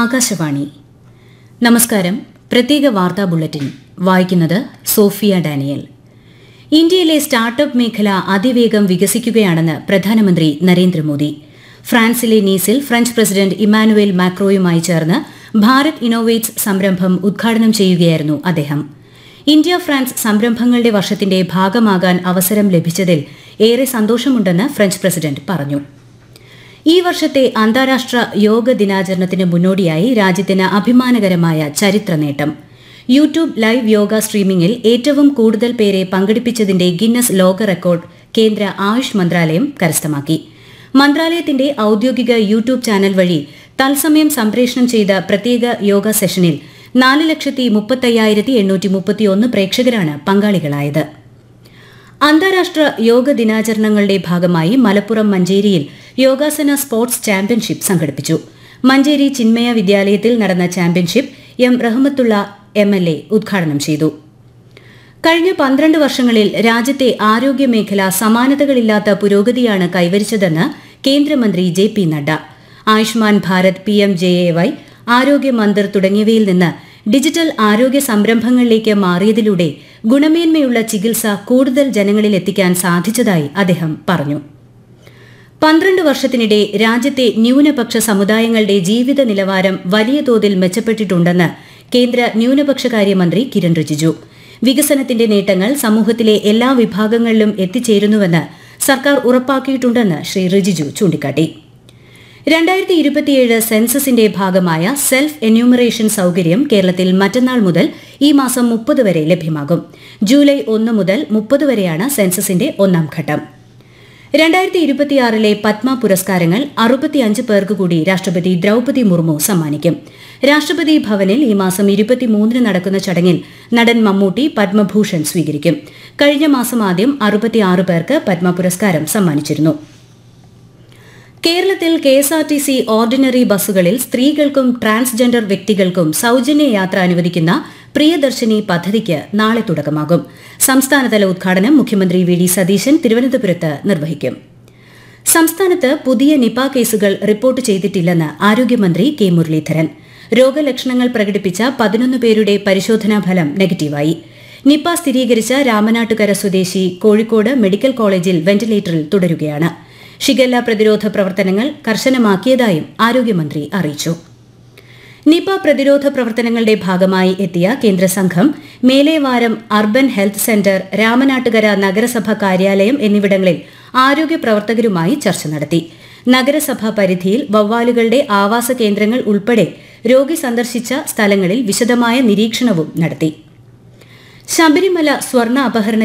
ആകാശവാണി നമസ്കാരം പ്രത്യേക വാർത്താ ബുള്ളറ്റിൻ വായിക്കുന്നത് സോഫിയ ഡാനിയൽ ഇന്ത്യയിലെ സ്റ്റാർട്ടപ്പ് മേഖല അതിവേഗം വികസിക്കുകയാണെന്ന് പ്രധാനമന്ത്രി നരേന്ദ്രമോദി ഫ്രാൻസിലെ നീസിൽ ഫ്രഞ്ച് പ്രസിഡന്റ് ഇമാനുവേൽ മാക്രോയുമായി ചേർന്ന് ഭാരത് ഇന്നോവേറ്റ്സ് സംരംഭം ഉദ്ഘാടനം ചെയ്യുകയായിരുന്നു അദ്ദേഹം ഇന്ത്യ ഫ്രാൻസ് സംരംഭങ്ങളുടെ വർഷത്തിന്റെ ഭാഗമാകാൻ അവസരം ലഭിച്ചതിൽ ഏറെ സന്തോഷമുണ്ടെന്ന് ഫ്രഞ്ച് പ്രസിഡന്റ് പറഞ്ഞു ഈ വർഷത്തെ അന്താരാഷ്ട്ര യോഗ ദിനാചരണത്തിന് മുന്നോടിയായി രാജ്യത്തിന് അഭിമാനകരമായ ചരിത്ര നേട്ടം യൂട്യൂബ് ലൈവ് യോഗ സ്ട്രീമിംഗിൽ ഏറ്റവും കൂടുതൽ പേരെ പങ്കെടുപ്പിച്ചതിന്റെ ഗിന്നസ് ലോക റെക്കോർഡ് കേന്ദ്ര ആയുഷ് മന്ത്രാലയം കരസ്ഥമാക്കി മന്ത്രാലയത്തിന്റെ ഔദ്യോഗിക യൂട്യൂബ് ചാനൽ വഴി തത്സമയം സംപ്രേഷണം ചെയ്ത പ്രത്യേക യോഗ സെഷനിൽ നാല് ലക്ഷത്തി മുപ്പത്തയ്യായിരത്തി എണ്ണൂറ്റി മുപ്പത്തിയൊന്ന് പ്രേക്ഷകരാണ് പങ്കാളികളായത് അന്താരാഷ്ട്ര യോഗ ദിനാചരണങ്ങളുടെ ഭാഗമായി മലപ്പുറം മഞ്ചേരിയിൽ യോഗാസന സ്പോർട്സ് ചാമ്പ്യൻഷിപ്പ് സംഘടിപ്പിച്ചു മഞ്ചേരി ചിന്മയ വിദ്യാലയത്തിൽ നടന്ന championship M Rahmathulla M L A ഉദ്ഘാടനം ചെയ്തു കഴിഞ്ഞ പന്ത്രണ്ട് വർഷങ്ങളിൽ രാജ്യത്തെ ആരോഗ്യമേഖല സമാനതകളില്ലാത്ത പുരോഗതിയാണ് കൈവരിച്ചതെന്ന് കേന്ദ്രമന്ത്രി J P Nadda Ayushman Bharat P M J A Y Arogya Mandir തുടങ്ങിയവയിൽ നിന്ന് ഡിജിറ്റൽ ആരോഗ്യ സംരംഭങ്ങളിലേക്ക് മാറിയതിലൂടെ ഗുണമേന്മയുള്ള ചികിത്സ കൂടുതൽ ജനങ്ങളിൽ എത്തിക്കാൻ സാധിച്ചതായി അദ്ദേഹം പറഞ്ഞു പന്ത്രണ്ട് വർഷത്തിനിടെ രാജ്യത്തെ ന്യൂനപക്ഷ സമുദായങ്ങളുടെ ജീവിത നിലവാരം വലിയ തോതിൽ മെച്ചപ്പെട്ടിട്ടുണ്ടെന്ന് കേന്ദ്ര ന്യൂനപക്ഷകാര്യമന്ത്രി കിരൺ റിജിജു വികസനത്തിന്റെ നേട്ടങ്ങൾ സമൂഹത്തിലെ എല്ലാ വിഭാഗങ്ങളിലും എത്തിച്ചേരുന്നുവെന്ന് സർക്കാർ ഉറപ്പാക്കിയിട്ടുണ്ടെന്ന് ശ്രീ റിജിജു ചൂണ്ടിക്കാട്ടി രണ്ടായിരത്തി ഇരുപത്തിയേഴ് സെൻസസിന്റെ ഭാഗമായ സെൽഫ് എന്യൂമറേഷൻ സൌകര്യം കേരളത്തിൽ മറ്റന്നാൾ മുതൽ ഈ മാസം മുപ്പത് വരെ ലഭ്യമാകും ജൂലൈ ഒന്ന് മുതൽ മുപ്പത് വരെയാണ് സെൻസസിന്റെ ഒന്നാം ഘട്ടം രണ്ടായിരത്തി ഇരുപത്തിയാറിലെ പത്മ പുരസ്കാരങ്ങൾ അറുപത്തിയഞ്ച് പേർക്ക് കൂടി രാഷ്ട്രപതി ദ്രൌപതി മുർമു സമ്മാനിക്കും രാഷ്ട്രപതി ഭവനിൽ ഈ മാസം ഇരുപത്തിമൂന്നിന് നടക്കുന്ന ചടങ്ങിൽ നടൻ മമ്മൂട്ടി പത്മഭൂഷൺ സ്വീകരിക്കും കഴിഞ്ഞ മാസം ആദ്യം അറുപത്തിയാറ് പേർക്ക് പത്മ പുരസ്കാരം സമ്മാനിച്ചിരുന്നു കേരളത്തിൽ K S R T C ordinary ബസ്സുകളിൽ സ്ത്രീകൾക്കും ട്രാൻസ്ജെൻഡർ വ്യക്തികൾക്കും സൌജന്യ യാത്ര അനുവദിക്കുന്ന പ്രിയദർശിനി പദ്ധതിക്ക് നാളെ തുടക്കമാകും സംസ്ഥാനതല ഉദ്ഘാടനം മുഖ്യമന്ത്രി വി ഡി സതീശൻ തിരുവനന്തപുരത്ത് നിർവഹിക്കും സംസ്ഥാനത്ത് പുതിയ നിപ കേസുകൾ റിപ്പോർട്ട് ചെയ്തിട്ടില്ലെന്ന് ആരോഗ്യമന്ത്രി കെ മുരളീധരൻ രോഗലക്ഷണങ്ങൾ പ്രകടിപ്പിച്ച പതിനൊന്ന് പേരുടെ പരിശോധനാ ഫലം നെഗറ്റീവായി നിപ സ്ഥിരീകരിച്ച രാമനാട്ടുകര സ്വദേശി കോഴിക്കോട് മെഡിക്കൽ കോളേജിൽ വെന്റിലേറ്ററിൽ തുടരുകയാണ് ഷിഗല്ല പ്രതിരോധ പ്രവർത്തനങ്ങൾ കർശനമാക്കിയതായും ആരോഗ്യമന്ത്രി അറിയിച്ചു നിപ പ്രതിരോധ പ്രവർത്തനങ്ങളുടെ ഭാഗമായി എത്തിയ കേന്ദ്ര സംഘം Melevaram urban health centre Ramanattukara നഗരസഭ കാര്യാലയം എന്നിവിടങ്ങളിൽ ആരോഗ്യ പ്രവർത്തകരുമായി ചർച്ച നടത്തി നഗരസഭാ പരിധിയിൽ വവ്വാലുകളുടെ ആവാസ കേന്ദ്രങ്ങൾ ഉൾപ്പെടെ രോഗി സന്ദർശിച്ച സ്ഥലങ്ങളിൽ വിശദമായ നിരീക്ഷണവും നടത്തി ശബരിമല സ്വർണ്ണ അപഹരണ